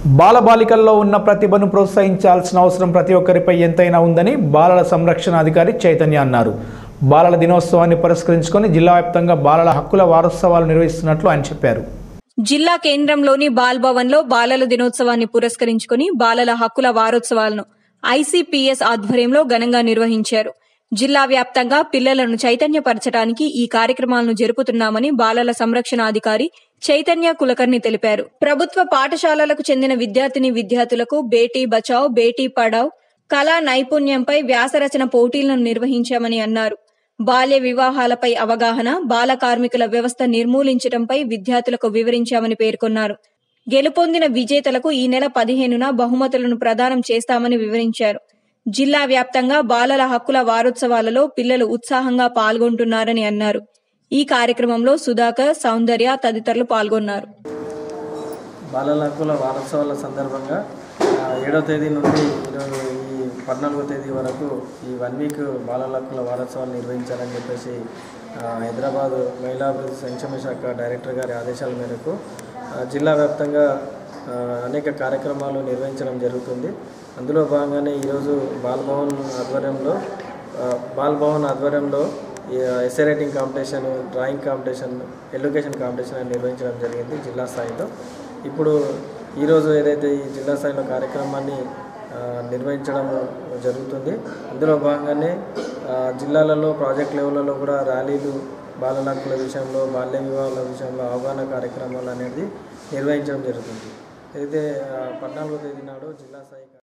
బాలబాలికల్లో ఉన్న ప్రతిభను ప్రోత్సహించాల్సిన అవసరం ప్రతి ఒక్కరిపై ఎంతైనా ఉందని బాలల సంరక్షణ అధికారి చైతన్య అన్నారు బాలల దినోత్సవాన్ని పురస్కరించుకొని జిల్లా వ్యాప్తంగా బాలల హక్కుల వారోత్సవాలు నిర్వహిస్తున్నట్లు ఆయన చెప్పారు జిల్లా కేంద్రంలోని బాల్ భవన్ లో బాలల దినోత్సవాన్ని పురస్కరించుకుని బాలల హక్కుల వారోత్సవాలను ఐసీపీఎస్ ఆధ్వర్యంలో ఘనంగా నిర్వహించారు జిల్లా వ్యాప్తంగా పిల్లలను చైతన్యపరచడానికి ఈ కార్యక్రమాలను జరుపుతున్నామని బాలల సంరక్షణ అధికారి చైతన్య కులకర్ణి తెలిపారు ప్రభుత్వ పాఠశాలలకు చెందిన విద్యార్థిని విద్యార్థులకు బేటీ బచావ్ బేటీ పడావ్ కళా నైపుణ్యంపై వ్యాసరచన పోటీలను నిర్వహించామని అన్నారు బాల్య వివాహాలపై అవగాహన బాల కార్మికుల వ్యవస్థ నిర్మూలించడంపై విద్యార్థులకు వివరించామని పేర్కొన్నారు గెలుపొందిన విజేతలకు ఈ నెల పదిహేనున బహుమతులను ప్రదానం చేస్తామని వివరించారు జిల్లా వ్యాప్తంగా బాలల హక్కుల వారోత్సవాలలో పిల్లలు ఉత్సాహంగా పాల్గొంటున్నారని అన్నారు ఈ కార్యక్రమంలో సుధాకర్ సౌందర్య తదితరులు పాల్గొన్నారు బాలల హక్కుల వారోత్సవాల సందర్భంగా ఆ, ఏడో తేదీ నుండి ఈరోజు ఈ పద్నాలుగో తేదీ వరకు ఈ వన్ వీక్ బాలల హక్కుల వారోత్సవాలు నిర్వహించాలని చెప్పేసి ఆ, హైదరాబాద్ మహిళా అభివృద్ధి సంక్షేమ శాఖ డైరెక్టర్ గారి ఆదేశాల మేరకు ఆ, జిల్లా వ్యాప్తంగా ఆ, అనేక కార్యక్రమాలు నిర్వహించడం జరుగుతుంది అందులో భాగంగానే ఈరోజు బాలభవన్ ఆధ్వర్యంలో ఆ, బాల్ భవన్ ఆధ్వర్యంలో essay writing competition drawing competition education competition అని నిర్వహించడం జరిగింది జిల్లా స్థాయిలో ఇప్పుడు ఈరోజు ఏదైతే ఈ జిల్లా స్థాయిలో కార్యక్రమాన్ని ఆ, నిర్వహించడం జరుగుతుంది అందులో భాగంగానే ఆ, జిల్లాలలో ప్రాజెక్ట్ లెవెల్లో కూడా ర్యాలీలు బాలల హక్కుల విషయంలో బాల్య వివాహాల విషయంలో అవగాహన కార్యక్రమాలు అనేది నిర్వహించడం జరుగుతుంది అయితే ఆ, పద్నాలుగో తేదీ నాడు జిల్లా స్థాయి